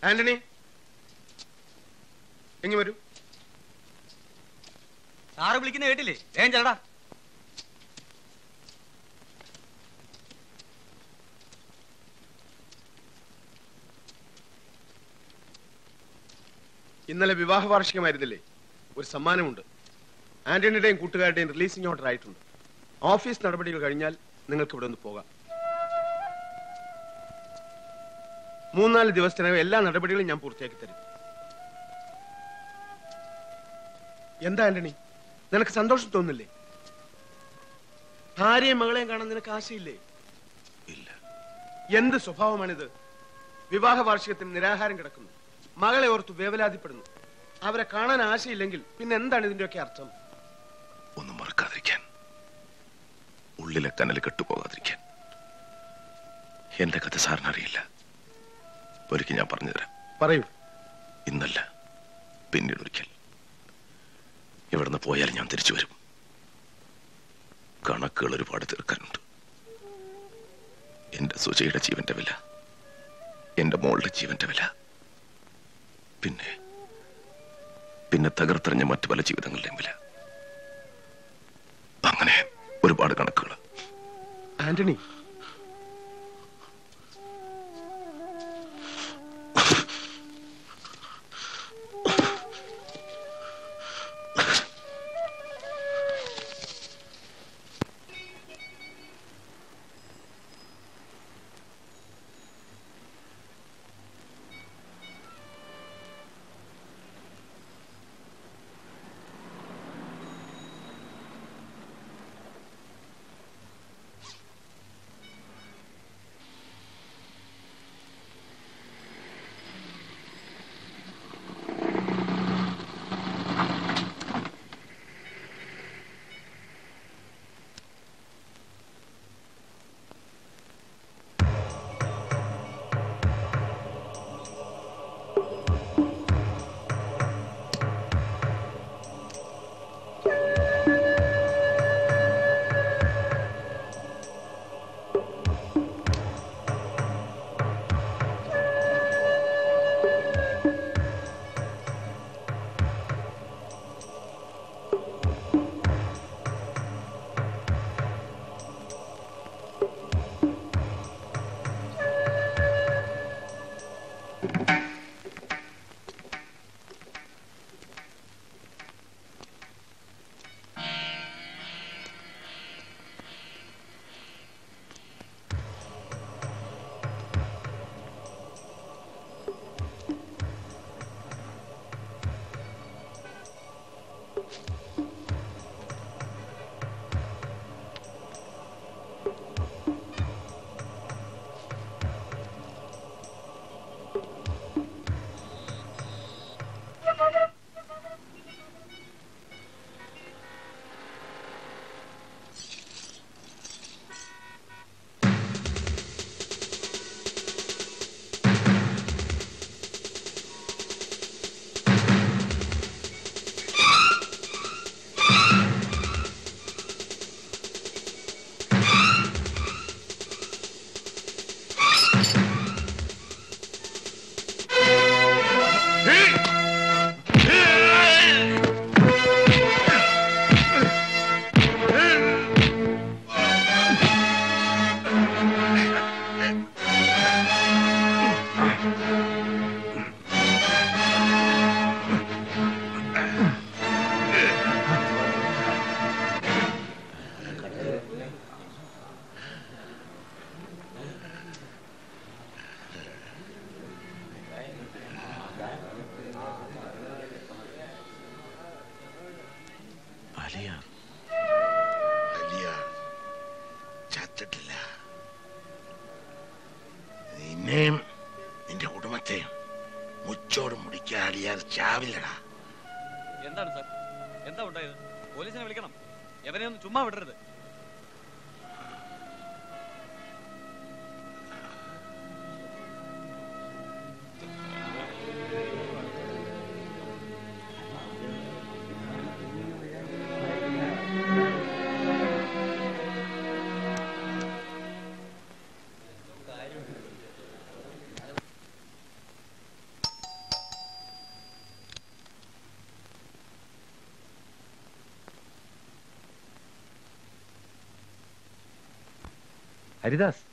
ആന്റണി എങ്ങി വരൂ സാറ് വിളിക്കുന്ന കേട്ടില്ലേ വേഗം ചെല്ലടാ ഇന്നലെ വിവാഹ വാർഷികമായിരുന്നില്ലേ ഒരു സമ്മാനമുണ്ട് ആന്റണിയുടെയും കൂട്ടുകാരുടെയും റിലീസിംഗ് ഓർഡർ ആയിട്ടുണ്ട് ഓഫീസ് നടപടികൾ കഴിഞ്ഞാൽ നിങ്ങൾക്ക് ഇവിടെ ഒന്ന് പോകാം മൂന്നാല് ദിവസത്തിനകം എല്ലാ നടപടികളും ഞാൻ പൂർത്തിയാക്കി തരും എന്താ ആന്റണി നിനക്ക് സന്തോഷം തോന്നില്ലേ ഭാര്യയും മകളെയും കാണാൻ നിനക്ക് ആശയില്ലേ ഇല്ല എന്ത് സ്വഭാവമാണിത് വിവാഹ വാർഷികത്തിന് നിരാഹാരം കിടക്കുന്നു മകളെ ഓർത്ത് വേവലാതിപ്പെടുന്നു അവരെ കാണാൻ ആശയില്ലെങ്കിൽ പിന്നെ എന്താണ് ഇതിന്റെയൊക്കെ അർത്ഥം ഒന്നും മറക്കാതിരിക്കാൻ ഉള്ളിലെ കനൽ കെട്ടുപോകാതിരിക്കാൻ എന്റെ കഥ സാറിന് അറിയില്ല ഒരിക്കൽ ഞാൻ പറഞ്ഞുതരാം പറയൂ ഇന്നല്ല പിന്നീട് ഒരിക്കൽ ഇവിടുന്ന് പോയാൽ ഞാൻ തിരിച്ചു വരും കണക്കുകൾ ഒരുപാട് തീർക്കാനുണ്ട് എന്റെ സുജയുടെ ജീവന്റെ വില എന്റെ മോളുടെ ജീവന്റെ വില പിന്നെ പിന്നെ തകർത്തെറിഞ്ഞ മറ്റു പല ജീവിതങ്ങളുടെയും വില അങ്ങനെ ഒരുപാട് കണക്കുകൾ ആന്റണി അലിയ വലിയ ചത്തിട്ടില്ല നിന്നെയും നിന്റെ കുടുംബത്തെയും മുച്ചോട് മുടിക്കാൻ അലിയാർ ചാവില്ലടാ എന്താണ് സാർ എന്താ ഉണ്ടായത് പോലീസിനെ വിളിക്കണം എവനെ ഒന്ന് ചുമ്മാ വിടരുത് ഹരിദാസ്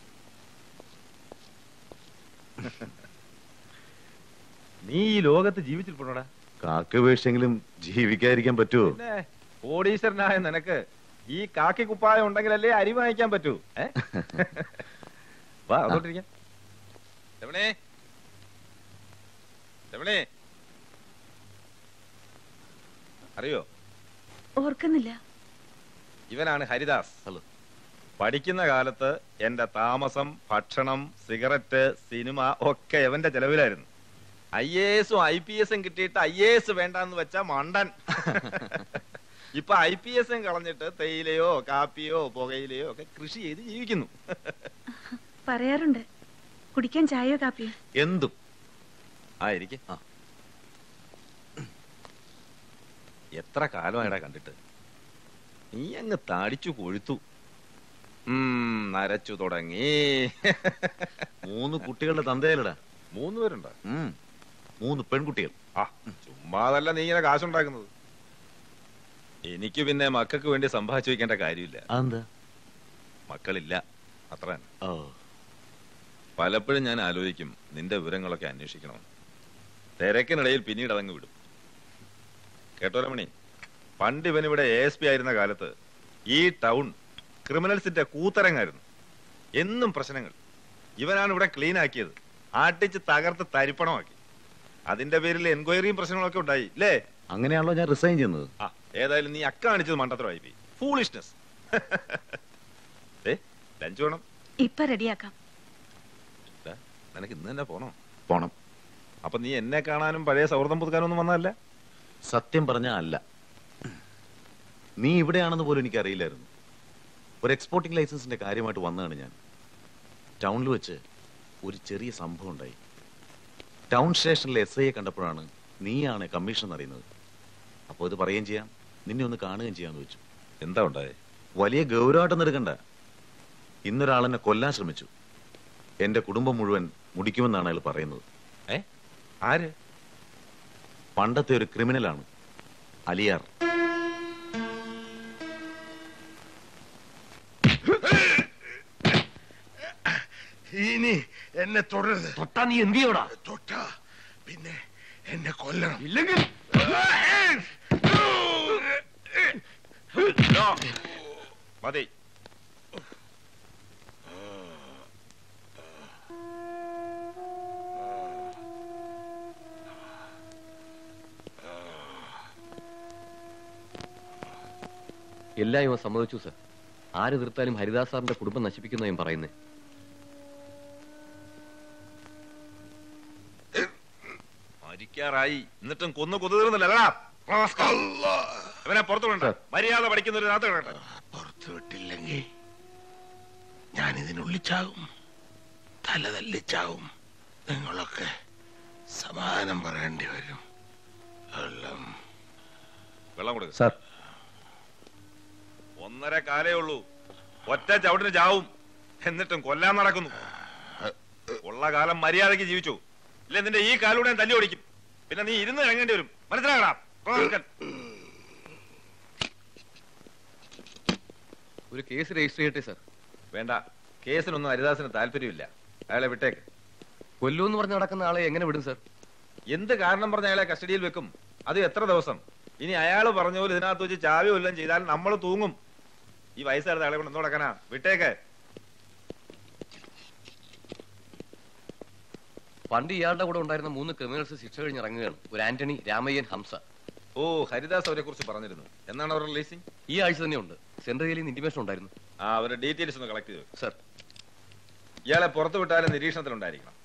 നീ ഈ ലോകത്ത് ജീവിച്ചിരിപ്പുണ്ടോടാ കാക്ക വീഴ്ചെങ്കിലും ജീവിക്കാതിരിക്കാൻ പറ്റുമോ പിന്നെ കോടീശ്വരനായ നിനക്ക് ഈ കാക്കി കുപ്പായം ഉണ്ടെങ്കിലല്ലേ അരി വാങ്ങിക്കാൻ പറ്റൂ ഏ? വാ അതോട്ടിരിക്കാം രമണേ രമണേ അറിയോ ഓർക്കുന്നില്ല ഇവനാണ് ഹരിദാസ് ഹലോ. പഠിക്കുന്ന കാലത്ത് എന്റെ താമസം ഭക്ഷണം സിഗരറ്റ് സിനിമ ഒക്കെ എവന്റെ ചെലവിലായിരുന്നു ഐ എ എസും ഐ പി എസും കിട്ടിയിട്ട് ഐ എ എസ് വേണ്ടെന്ന് വെച്ചാ മണ്ടൻ ഇപ്പൊ ഐ പി എസും കളഞ്ഞിട്ട് തേയിലയോ കാപ്പിയോ പുകയിലയോ ഒക്കെ കൃഷി ചെയ്ത് ജീവിക്കുന്നു പറയാറുണ്ട് കുടിക്കാൻ ചായയോ കാപ്പിയോ എന്തും ആയിരിക്കെ ആ. എത്ര കാലമായിടാ കണ്ടിട്ട് നീ അങ്ങ് താടിച്ചു കൊഴുത്തു ഉം, നരച്ചു തുടങ്ങി മൂന്ന് കുട്ടികളുടെ തന്തയിലടാ മൂന്ന് പേരുണ്ടോ ഉം. മൂന്ന് പെൺകുട്ടികൾ ആ ചുമ്മാതല്ല നീ ഇങ്ങനെ കാശുണ്ടാക്കുന്നത് എനിക്ക് പിന്നെ മക്കൾക്ക് വേണ്ടി സമ്പാദിച്ചു വെക്കേണ്ട കാര്യമില്ല അതെന്താ മക്കളില്ല അത്ര തന്നെ. ഓ പലപ്പോഴും ഞാൻ ആലോചിക്കും നിന്റെ വിവരങ്ങളൊക്കെ അന്വേഷിക്കണം തിരക്കിനിടയിൽ പിന്നീട് അതങ്ങ് വിടും കേട്ടോ രമണി പണ്ട് ഇവൻ ഇവിടെ എ എസ് പി ആയിരുന്ന കാലത്ത് ഈ ടൗൺ ക്രിമിനൽസിന്റെ കൂത്തരങ്ങായിരുന്നു എന്നും പ്രശ്നങ്ങൾ ഇവനാണ് ഇവിടെ ക്ലീൻ ആക്കിയത് ആട്ടിച്ച് തകർത്ത് തരിപ്പണമാക്കി അതിന്റെ പേരിൽ എൻക്വയറിയും പ്രശ്നങ്ങളൊക്കെ ഉണ്ടായി അല്ലേ അങ്ങനെയാണല്ലോ ഞാൻ റിസൈൻ ചെയ്യുന്നത് ആ ഏതായാലും നീ അക്കാണിച്ചത് മണ്ടത്തരമായി പോയി ഫൂളിഷ്നെസ് ഏ ലഞ്ച് വേണം ഇപ്പൊ റെഡിയാക്കാം ദാ, നിനക്ക് ഇന്ന് തന്നെ പോണോ പോണം അപ്പൊ നീ എന്നെ കാണാനും പഴയ സൗഹൃദം പുതുക്കാനും ഒന്നും വന്നതല്ല സത്യം പറഞ്ഞ അല്ല നീ ഇവിടെയാണെന്ന് പോലും എനിക്ക് അറിയില്ലായിരുന്നു ഒരു എക്സ്പോർട്ടിംഗ് ലൈസൻസിന്റെ കാര്യമായിട്ട് വന്നതാണ് ഞാൻ ടൗണിൽ വെച്ച് ഒരു ചെറിയ സംഭവം ഉണ്ടായി ടൗൺ സ്റ്റേഷനിലെ എസ് ഐയെ കണ്ടപ്പോഴാണ് നീയാണ് കമ്മീഷൻ അറിയുന്നത് അപ്പോൾ ഇത് പറയുകയും ചെയ്യാം നിന്നെ ഒന്ന് കാണുകയും ചെയ്യാന്ന് വെച്ചു എന്താ ഉണ്ടായേ വലിയ ഗൗരവമായിട്ടൊന്നും എടുക്കണ്ട ഇന്നൊരാളെന്നെ കൊല്ലാൻ ശ്രമിച്ചു എന്റെ കുടുംബം മുഴുവൻ മുടിക്കുമെന്നാണ് അയാൾ പറയുന്നത് ഏ ആര് പണ്ടത്തെ ഒരു ക്രിമിനലാണ് അലിയാർ ഇനി എന്നെ തുടരുത് തൊട്ടാ നീ എന്ത് ചെയ്യോടാ തൊട്ട പിന്നെ എന്നെ കൊല്ലണം ഇല്ലെങ്കിൽ നോ. മതി എല്ലാം ഇവ സമ്മതിച്ചു സർ ആര് തീർത്താലും ഹരിദാസ് സാറിന്റെ കുടുംബം നശിപ്പിക്കുന്ന ഞാൻ പറയുന്നേ മരിക്കാറായി എന്നിട്ടും കൊന്നു കൊതു തീർന്നില്ലടാ ഇവനെ പുറത്തു വിടണ്ട മര്യാദ പഠിക്കുന്ന ഒരു നാത്ത് കിടട്ടെ പുറത്തു വിട്ടില്ലെങ്കിൽ ഞാൻ ഇതിനുള്ളിൽ ചാകും തല തല്ലിച്ചാവും നിങ്ങളൊക്കെ സമാധാനം പറയേണ്ടി വരും വെള്ളം വെള്ളം കൊടുക്ക സാർ ഒന്നര കാലേ ഉള്ളൂ ഒറ്റ ചവിട്ടിന് ചാവും എന്നിട്ടും കൊല്ലാൻ നടക്കുന്നു ഉള്ള കാലം മര്യാദയ്ക്ക് ജീവിച്ചു ഇല്ല നിന്റെ ഈ കാലൂടെ ഞാൻ തല്ലി ഓടിക്കും പിന്നെ നീ ഇരുന്ന് കഴിഞ്ഞേണ്ടി വരും മനസ്സിലാകടാ റാസ്കൽ. ഒരു കേസ് രജിസ്റ്റർ ചെയ്യട്ടെ സാർ വേണ്ട കേസിനൊന്നും ഹരിദാസിന് താല്പര്യമില്ല അയാളെ വിട്ടേക്ക് കൊല്ലൂന്ന് പറഞ്ഞ് നടക്കുന്ന ആളെ എങ്ങനെ വിടും സാർ എന്ത് കാരണം പറഞ്ഞ അയാളെ കസ്റ്റഡിയിൽ വെക്കും അത് എത്ര ദിവസം ഇനി അയാൾ പറഞ്ഞ പോലെ ഇതിനകത്ത് വെച്ച് ചാവി വല്ലതും ചെയ്താൽ നമ്മൾ തൂങ്ങും ഈ വയസ്സായിരുന്ന അയാളെ കൊണ്ട് എന്തോ നടക്കാനാ വിട്ടേക്ക് പണ്ട് ഇയാളുടെ കൂടെ ഉണ്ടായിരുന്ന മൂന്ന് ക്രിമിനൽസ് ശിക്ഷ കഴിഞ്ഞ് ഇറങ്ങുകയാണ് ഒരു ആന്റണി രാമയ്യൻ ഹംസ ഓ ഹരിദാസ് അവരെ കുറിച്ച് പറഞ്ഞിരുന്നു എന്നാണ് അവർ റിലീസിംഗ് ഈ ആഴ്ച തന്നെ ഉണ്ട് സെൻട്രൽ ജയിലിൽ നിന്ന് ഇന്റിമേഷൻ ഉണ്ടായിരുന്നു ആ അവരുടെ ഡീറ്റെയിൽസ് ഒന്ന് കളക്ട് ചെയ്തു സാർ ഇയാളെ പുറത്തു വിട്ടാലും നിരീക്ഷണത്തിലുണ്ടായിരിക്കണം